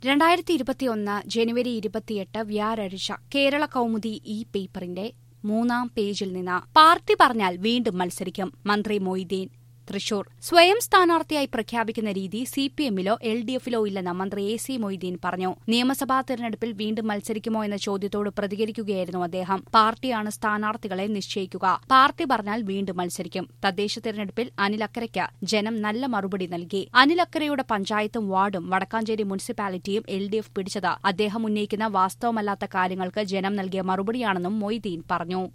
രണ്ടായിരത്തി ഇരുപത്തിയൊന്ന് ജനുവരി ഇരുപത്തിയെട്ട് വ്യാഴാഴ്ച കേരള കൗമുദി ഈ പേപ്പറിന്റെ മൂന്നാം പേജിൽ നിന്ന് പാർട്ടി പറഞ്ഞാൽ വീണ്ടും മത്സരിക്കും മന്ത്രി മൊയ്തീൻ തൃശൂർ സ്വയം സ്ഥാനാർത്ഥിയായി പ്രഖ്യാപിക്കുന്ന രീതി സി പി എമ്മിലോ എൽ ഡി എഫിലോ ഇല്ലെന്ന് മന്ത്രി എ സി മൊയ്തീൻ പറഞ്ഞു നിയമസഭാ തെരഞ്ഞെടുപ്പിൽ വീണ്ടും മത്സരിക്കുമോ എന്ന ചോദ്യത്തോട് പ്രതികരിക്കുകയായിരുന്നു അദ്ദേഹം പാർട്ടിയാണ് സ്ഥാനാർത്ഥികളെ നിശ്ചയിക്കുക പാർട്ടി പറഞ്ഞാൽ വീണ്ടും മത്സരിക്കും തദ്ദേശ തെരഞ്ഞെടുപ്പിൽ അനിൽ അക്കരയ്ക്ക് ജനം നല്ല മറുപടി നൽകി അനിൽ അക്കരയുടെ പഞ്ചായത്തും വാർഡും വടക്കാഞ്ചേരി മുനിസിപ്പാലിറ്റിയും എൽ ഡി എഫ് പിടിച്ചത് അദ്ദേഹം ഉന്നയിക്കുന്ന വാസ്തവമല്ലാത്ത കാര്യങ്ങൾക്ക് ജനം നൽകിയ മറുപടിയാണെന്നും മൊയ്തീൻ പറഞ്ഞു